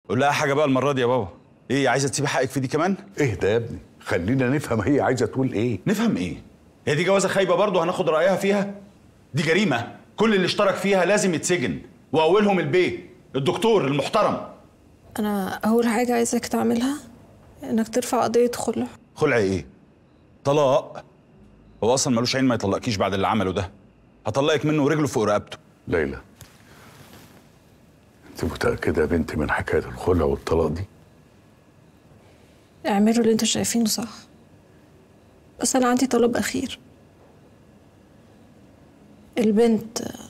قول لها حاجه بقى المره دي يا بابا ايه عايزه تسيبي حقك في دي كمان اهدى يا ابني خلينا نفهم هي عايزه تقول ايه نفهم ايه هي دي جوازه خايبه برضه هناخد رايها فيها دي جريمه كل اللي اشترك فيها لازم يتسجن واولهم البيه الدكتور المحترم انا اول حاجه عايزك تعملها انك ترفع قضيه خلع خلع ايه طلاق هو اصلا ملوش عين ما يطلقكيش بعد اللي عمله ده هطلقك منه ورجله فوق رقبته ليلى انت متاكده يا بنتي من حكايه الخلع والطلاق دي اعملوا اللي انتوا شايفينه صح بس انا عندي طلب اخير البنت آه،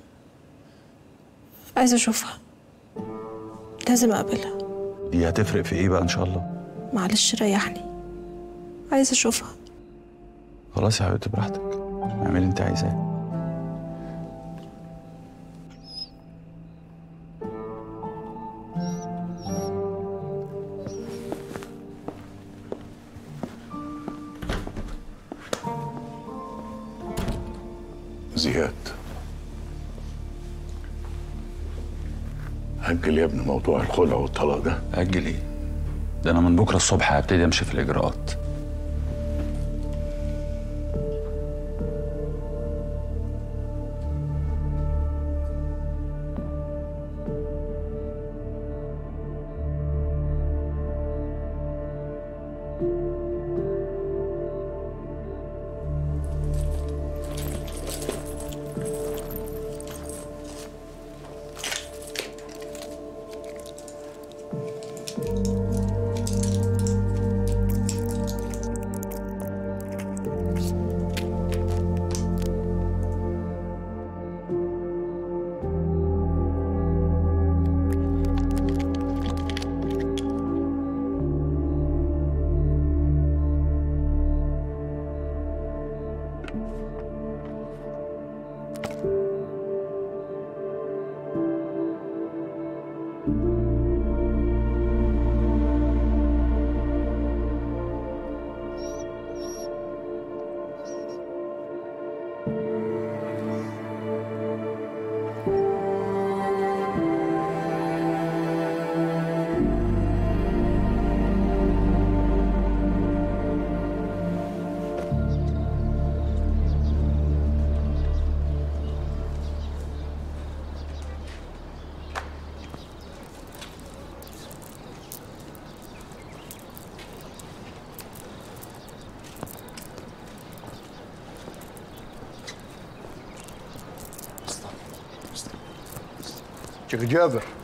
عايزه اشوفها لازم اقابلها دي هتفرق في ايه بقى ان شاء الله معلش ريحني عايزه اشوفها خلاص يا حبيبتي براحتك اعملي اللي انت عايزاه زياد أجل يا ابني موضوع الخلع والطلاق ده اجل ايه ده انا من بكره الصبح هبتدي امشي في الاجراءات شيخ جابر